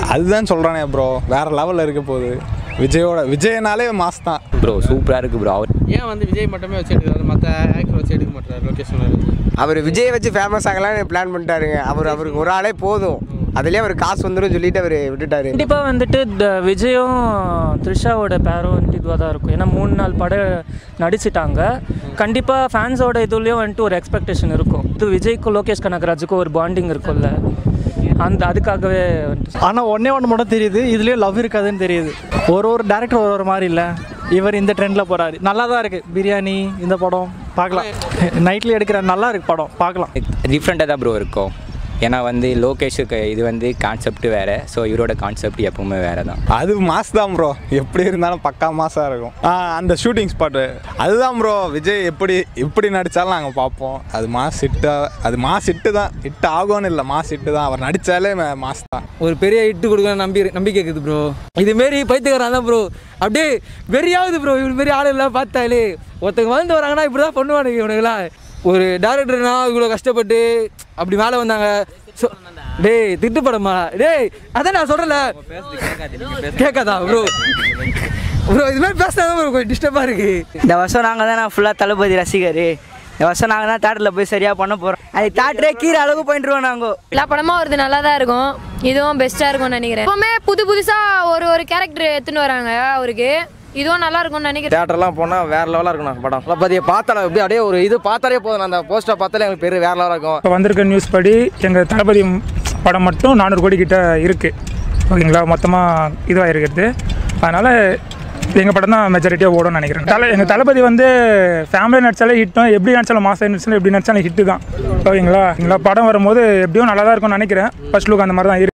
அதுதான் சொல்கிறானே ப்ரோ வேறு லெவலில் இருக்க போகுது விஜயோட விஜயனாலே மாஸ் தான் ப்ரோ சூப்பராக இருக்குது ப்ரோ அவர் ஏன் வந்து விஜய் மட்டுமே வச்சு எடுக்கிறாரு மற்ற ஆக்டர் வச்சு எடுக்க மாட்டாரு லொக்கேஷன் அவர் விஜய் வச்சு ஃபேமஸ் ஆகலாம்னு பிளான் பண்ணிட்டாருங்க அவர் அவருக்கு ஒரு ஆளே போதும் அதுலேயே அவர் காசு வந்துடும் சொல்லிட்டு அவர் விட்டுட்டாரு கண்டிப்பாக வந்துட்டு த- விஜயும் த்ரிஷாவோட பேரும் வந்துட்டு இதுவாக தான் இருக்கும் ஏன்னா மூணு நாள் படம் நடிச்சிட்டாங்க கண்டிப்பாக ஃபேன்ஸோட இதுலேயும் வந்துட்டு ஒரு எக்ஸ்பெக்டேஷன் இருக்கும் இது விஜய்க்கும் லோகேஷ் கனகராஜுக்கும் ஒரு பாண்டிங் இருக்கும்ல அந்த அதுக்காகவே வந்துட்டு ஆனால் ஒன்றே ஒன்று மட்டும் தெரியுது இதுலேயும் லவ் இருக்காதுன்னு தெரியுது ஒரு ஒரு டேரக்டர் ஒரு ஒரு மாதிரி இல்லை இவர் இந்த ட்ரெண்டில் போகிறாரு நல்லா தான் இருக்குது பிரியாணி இந்த படம் பார்க்கலாம் நைட்டில் எடுக்கிற நல்லா இருக்கு படம் பார்க்கலாம் டிஃப்ரெண்ட்டாக தான் ப்ரோ இருக்கும் ஏன்னா வந்து லோகேஷுக்கு இது வந்து கான்செப்ட் வேறு ஸோ இவரோட கான்செப்ட் எப்பவுமே வேறு தான் அது மாஸ் தான் ப்ரோ எப்படி இருந்தாலும் பக்கா மாசாக இருக்கும் ஆ, அந்த ஷூட்டிங் ஸ்பாட்டு அதுதான் ப்ரோ விஜய் எப்படி எப்படி நடித்தாலும் நாங்கள் பார்ப்போம் அது மாஸ் ஹிட்டு அது மாஸ் ஹிட்டு தான் ஹிட் ஆகும்னு இல்லை மாஸ் ஹிட்டு தான் அவர் நடித்தாலே மாஸ் தான் ஒரு பெரிய ஹிட்டு கொடுக்க நம்பி நம்பிக்கை இருக்குது ப்ரோ இதுமாரி பைத்தியக்காரன் தான் ப்ரோ அப்படியே வெறியாகுது ப்ரோ இவரு மாரி ஆளு எல்லாம் பார்த்தாலே ஒருத்தங்க வந்து வராங்கன்னா இப்படி தான் பண்ணுவானுங்க இவனுங்களாம் ஒரு டேரக்டர்னா இவ்வளோ கஷ்டப்பட்டு அப்படி மேலே வந்தாங்க So- டேய் திட்டு படமா டேய் அதான் நான் சொல்கிறல கேட்காதா ப்ரோ ப்ரோ இது மாதிரி பேசினா ப்ரோ கொஞ்சம் டிஸ்டர்பாக இருக்குது இந்த வருஷம் நாங்கள் தான் ஃபுல்லாக தளபதி ரசிகர் இந்த வருஷம் நாங்கள் தான் தேட்டரில் போய் சரியாக பண்ண போகிறோம் அது தேட்டரே கீழே அளவுக்கு போயிட்டுருவோம் நாங்கள் எல்லா படமும் வருது நல்லா தான் இருக்கும் இதுவும் பெஸ்ட்டாக இருக்கும்னு நினைக்கிறேன் எப்பவுமே புது புதுசாக ஒரு ஒரு கேரக்டர் எடுத்துன்னு வராங்க அவருக்கு இதுவும் நல்லா இருக்கும்னு நினைக்கிறேன் தேட்டர்லாம் போனால் வேறு லெவலாக இருக்கும் படம் பார்த்தியா பார்த்தாலே அப்படியே அப்படியே ஒரு இது பார்த்தாலே போதும் அந்த போஸ்டர் பார்த்தாலே எங்களுக்கு பெரிய வேறு லெவலாக இருக்கும் இப்போ வந்திருக்க நியூஸ் படி எங்கள் தளபதி படம் மட்டும் நானூறு கோடி கிட்ட இருக்குது ஓகேங்களா மொத்தமாக இதுவாக இருக்கிறது அதனால் எங்கள் படம் தான் மெஜாரிட்டியாக ஓடும்னு நினைக்கிறேன் தலை எங்கள் தளபதி வந்து ஃபேமிலி நடிச்சாலே ஹிட்டும் எப்படி நடிச்சாலும் மாதம் நடிச்சாலும் எப்படி நடிச்சாலும் ஹிட்டு தான் ஓகேங்களா எங்களா படம் வரும்போது எப்படியும் நல்லா தான் இருக்கும்னு நினைக்கிறேன் ஃபர்ஸ்ட் லுக் அந்த மாதிரி தான் இருக்கு